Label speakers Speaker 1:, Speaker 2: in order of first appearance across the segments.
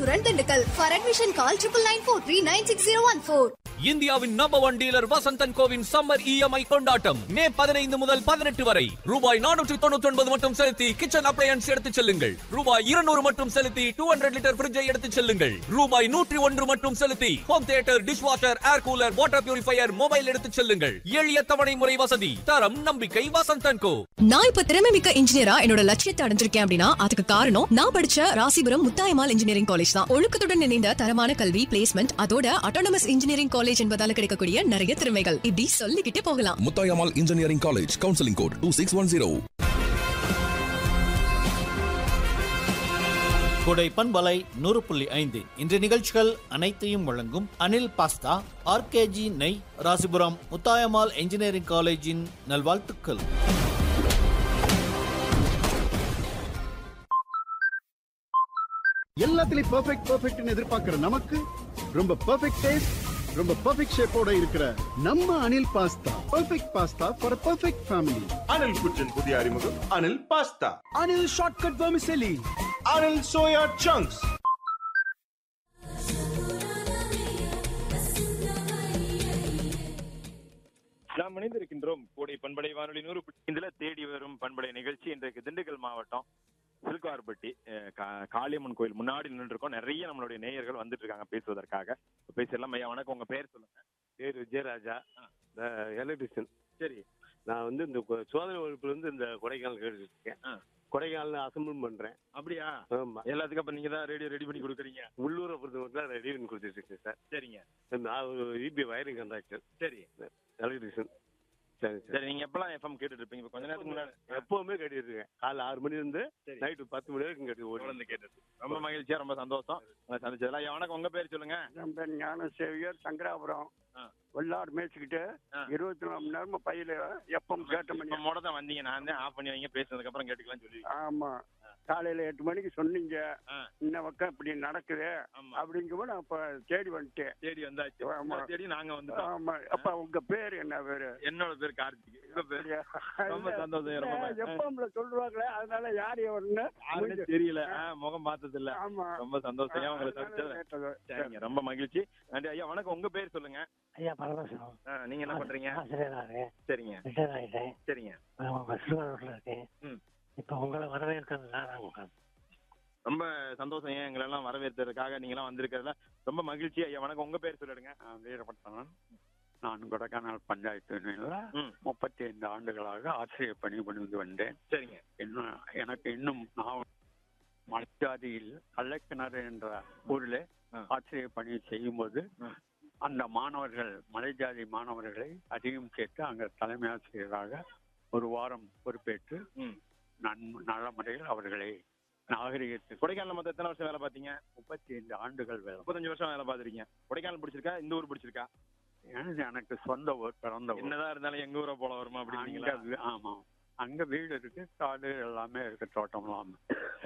Speaker 1: Challapathuran Dindigul. For admission, call triple nine four three nine six zero one four.
Speaker 2: இந்தியாவின் number one dealer Vasanthan கோவின் summer EMI கொண்டாட்டம் மே பதினைந்து முதல் பதினெட்டு வரை ரூபாய் நானூற்று தொண்ணூற்றி ஒன்பது மட்டும் செலுத்தி கிச்சன் அப்ளையன்ஸ் எடுத்துச் செல்லுங்கள் ரூபாய் இருநூறு மட்டும் செலுத்தி டூ ஹண்ட்ரட் லிட்டர் பிரிட்ஜை எடுத்துச் செல்லுங்கள் ரூபாய் நூற்றி ஒன்று மட்டும் செலுத்தி home theatre dishwasher air cooler water purifier mobile எடுத்துச் செல்லுங்கள் எளிய தவணை முறை வசதி தரம் நம்பிக்கை வசந்தன் கோ
Speaker 3: நான் இப்ப திறமை மிக்க இன்ஜினியரா என்னோட லட்சியத்தை அடைஞ்சிருக்கேன் அப்படின்னா அதுக்கு காரணம் நான் படிச்ச ராசிபுரம் முத்தாயமால் இன்ஜினியரிங் காலேஜ் தான் ஒழுக்கத்துடன் இணைந்த தரமான கல்வி பிளேஸ்மெண்ட் அதோட அட்டானமஸ் இன்ஜினியரிங் காலேஜ் என்பதால கிடைக்கக்கூடிய நிறைய திறமைகள் இப்படி சொல்லிக்கிட்டே போகலாம்
Speaker 4: Muthayammal engineering college counselling code two six one zero
Speaker 5: Kodai பண்பலை நூறு புள்ளி ஐந்து இன்று நிகழ்ச்சிகள் அனைத்தையும் வழங்கும் அனில் பாஸ்தா ஆர்கேஜி நெய் ராசிபுரம் முத்தாயம்மாள் இன்ஜினியரிங் காலேஜின் நல்வாழ்த்துக்கள்
Speaker 6: எல்லாத்துலயும் பெர்ஃபெக்ட் பெர்ஃபெக்ட்னு எதிர்பார்க்கிற நமக்கு ரொம்ப பெர்ஃபெக்ட் டேஸ்ட் ரொம்ப பெர்ஃபெக்ட் ஷேப்போட இருக்கிற நம்ம Anil pasta perfect pasta for perfect family
Speaker 7: Anil kitchen புதிய அறிமுகம் Anil pasta
Speaker 6: Anil shortcut vermicelli
Speaker 7: Anil soya chunks
Speaker 8: நாம் இணைந்திருக்கின்றோம் கோடை பண்பலை வானொலி நூறு இதுல தேடி வரும் பண்பலை நிகழ்ச்சி இன்றைக்கு திண்டுக்கல் மாவட்டம் சில்கார்பட்டி அஹ், கா- காளியம்மன் கோயில் முன்னாடி நின்று இருக்கோம் நிறைய நம்மளுடைய நேயர்கள் வந்துட்டு இருக்காங்க பேசுவதற்காக பேசலாம் ஐயா வணக்கம் உங்க பேர் சொல்லுங்க
Speaker 9: பேர் விஜயராஜா எலக்ட்ரிஷியன்
Speaker 8: சரி
Speaker 9: நான் வந்து இந்த கொ- சோதனை வகுப்புல இருந்து இந்த கொடைக்கானல் கேட்டுட்டு இருக்கேன்
Speaker 8: ஆ.
Speaker 9: கொடைக்கானல் அசம்பிள் பண்றேன்
Speaker 8: அப்படியா
Speaker 9: ஆமா
Speaker 8: எல்லாத்துக்கும் அப்ப நீங்க தான் ரேடியோ ரெடி பண்ணி கொடுக்குறீங்க
Speaker 9: உள்ளூரை பொறுத்த மட்டும் ரெடி பண்ணி கொடுத்துட்டு இருக்கேன் சார்
Speaker 8: சரிங்க
Speaker 9: நான் ஒரு இபி வயரிங் கான்ட்ராக்டர்
Speaker 8: சரி
Speaker 9: எலக்ட்ரிஷியன் சரி சார்
Speaker 8: சரி நீங்க எப்பெல்லாம் எஃப்எம் கேட்டுட்டு இருப்பீங்க இப்ப கொஞ்ச நேரத்துக்கு முன்னாடி
Speaker 9: எப்பவுமே கட்டிட்டு இருக்கேன் காலைல ஆறு மணி இருந்து
Speaker 8: சரி.
Speaker 9: நைட்டு பத்து மணி வரைக்கும் கட்டி ஓடி
Speaker 8: தொடர்ந்து கேட்டுட்டு ரொம்ப மகிழ்ச்சியா ரொம்ப சந்தோஷம் உங்களை சந்திச்சதுல ஐயா வணக்கம் உங்க பேர் சொல்லுங்க
Speaker 6: என் பேர் ஞான சேவியர் சங்கராபுரம்
Speaker 8: ஆ.
Speaker 6: வெள்ளாடு மேய்ச்சிக்கிட்டு
Speaker 8: ஆ.
Speaker 6: இருபத்தி நாலு மணி நேரமா பையில எப்பவும் கேட்ட மணி
Speaker 8: இப்ப மொட தான் வந்தீங்க நான் தான் ஆஃப் பண்ணி வைங்க பேசுனதுக்கு அப்புறம் கேட்டுக்கலாம் சொல்லி
Speaker 6: ஆமா காலையில எட்டு மணிக்கு சொன்னீங்க
Speaker 8: ஆ.
Speaker 6: இன்ன பக்கம் இப்படி நடக்குது
Speaker 8: ஆமா
Speaker 6: அப்படிங்கும்போது நான் அப்ப தேடி வந்துட்டேன்
Speaker 8: தேடி வந்தாச்சு
Speaker 6: ஆமா.
Speaker 8: உங்களை தேடி நாங்க வந்துட்டோம்
Speaker 6: ஆமா அப்ப உங்க பேர் என்ன பேரு
Speaker 8: என்னோட பேர் கார்த்திக் உங்க பேர் ரொம்ப சந்தோஷம் ரொம்ப மகிழ்ச்சி.
Speaker 6: எப்பம்ல சொல்லுவாங்களே அதனால யார் எவருன்னு
Speaker 8: யாருன்னு தெரியல ஆ, முகம் பார்த்தது இல்ல
Speaker 6: ஆமா
Speaker 8: ரொம்ப சந்தோஷம் ஐயா உங்களை
Speaker 6: அதனால
Speaker 8: சந்திச்சது
Speaker 6: கேட்டது.
Speaker 8: சரிங்க ரொம்ப மகிழ்ச்சி நன்றி ஐயா வணக்கம் உங்க பேர் சொல்லுங்க
Speaker 10: ஐயா பரமசிவம்
Speaker 8: ஆ, நீங்க என்ன பண்றீங்க
Speaker 10: ஆசிரியராக
Speaker 8: சரிங்க
Speaker 10: ரிட்டையர் ஆகிட்டேன்
Speaker 8: சரிங்க
Speaker 10: பஸ்ல இருக்கேன்
Speaker 8: ம்.
Speaker 10: இப்போ உங்களை வரவேற்கிறதுல நாங்கள்
Speaker 8: ரொம்ப சந்தோஷம் ஏன் எங்களை எல்லாம் வரவேற்றதுக்காக நீங்க எல்லாம் வந்திருக்கிறதுல ரொம்ப மகிழ்ச்சி ஐயா வணக்கம் உங்க பேர் சொல்லிடுங்க
Speaker 11: வீரபட்டணன் நான் கொடைக்கானல் பஞ்சாயத்து யூனியன்ல
Speaker 8: ம்.
Speaker 11: முப்பத்தி ஐந்து ஆண்டுகளாக ஆசிரியர் பணி புரிந்து வந்தேன்
Speaker 8: சரிங்க
Speaker 11: இன்னும் எனக்கு இன்னும் நான் மலைஜாதியில் கள்ளக்கிணறு என்ற ஊரில்
Speaker 8: ஆ.
Speaker 11: ஆசிரியர் பணி செய்யும்போது
Speaker 8: ஆ.
Speaker 11: அந்த மாணவர்கள் மலைஜாதி மாணவர்களை அதிகம் சேர்த்து அங்கே தலைமை ஆசிரியராக ஒரு வாரம் பொறுப்பேற்று
Speaker 8: ம்.
Speaker 11: நன் நல்ல முறையில் அவர்களை நாகரிகத்துக்கு
Speaker 8: கொடைக்கானல் மொத்தம் எத்தனை வருஷம் வேலை பார்த்தீங்க
Speaker 11: முப்பத்தி ஐந்து ஆண்டுகள் வேலை
Speaker 8: முப்பத்தஞ்சு வருஷம் வேலை பார்த்துருக்கீங்க கொடைக்கானல் பிடிச்சிருக்கா இந்த ஊர் பிடிச்சிருக்கா
Speaker 11: எனக்கு எனக்கு சொந்த ஊர் பிறந்த ஊர்
Speaker 8: என்னதான் இருந்தாலும் எங்க ஊரை போல வருமா
Speaker 11: அங்க
Speaker 8: அப்படிங்களா
Speaker 11: வீ- ஆமா அங்க வீடு இருக்கு காடு எல்லாமே இருக்கு தோட்டம் எல்லாமே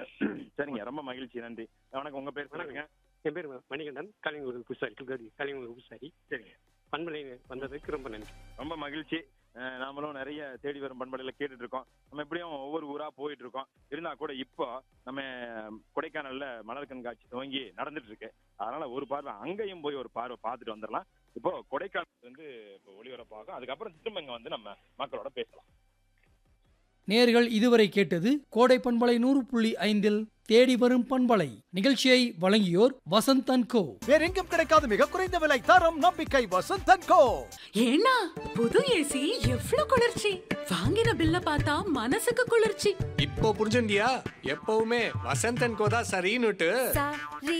Speaker 8: சரிங்க ரொம்ப மகிழ்ச்சி நன்றி வணக்கம் உங்க பேர் சொல்லுங்க
Speaker 10: என் பேர் மணிகண்டன் கலிங்குளம் பூசாரி கல்கடி கலிங்குளம் பூசாரி
Speaker 8: சரிங்க
Speaker 10: பண்பலை வந்ததுக்கு ரொம்ப நன்றி
Speaker 8: ரொம்ப மகிழ்ச்சி அஹ் நாமளும் நிறைய தேடி வரும் பண்பலையில கேட்டுட்டு இருக்கோம் நம்ம எப்படியும் ஒவ்வொரு ஊரா போயிட்டு இருக்கோம் இருந்தா கூட இப்போ நம்ம கொடைக்கானல்ல மலர் கண்காட்சி துவங்கி நடந்துட்டு இருக்கு அதனால ஒரு பார்வை அங்கேயும் போய் ஒரு பார்வை பார்த்துட்டு வந்துடலாம் இப்போ கொடைக்கானல் வந்து இப்போ ஒளிபரப்பாகும் அதுக்கப்புறம் திரும்ப இங்க வந்து நம்ம மக்களோட பேசலாம்
Speaker 12: நேர்கள் இதுவரை கேட்டது கோடை பண்பலை நூறு புள்ளி ஐந்தில் தேடி வரும் பண்பலை நிகழ்ச்சியை வழங்கியோர் வசந்தன் கோ
Speaker 5: வேறெங்கும் கிடைக்காத மிக குறைந்த விலை தரம் நம்பிக்கை வசந்தன் கோ
Speaker 13: ஏன்னா புது ஏசி எவ்வளவு குளிர்ச்சி வாங்கின பில்ல பார்த்தா மனசுக்கு குளிர்ச்சி
Speaker 14: இப்போ புரிஞ்சுண்டியா எப்பவுமே வசந்தன் கோதா சரின்னுட்டு
Speaker 13: சரி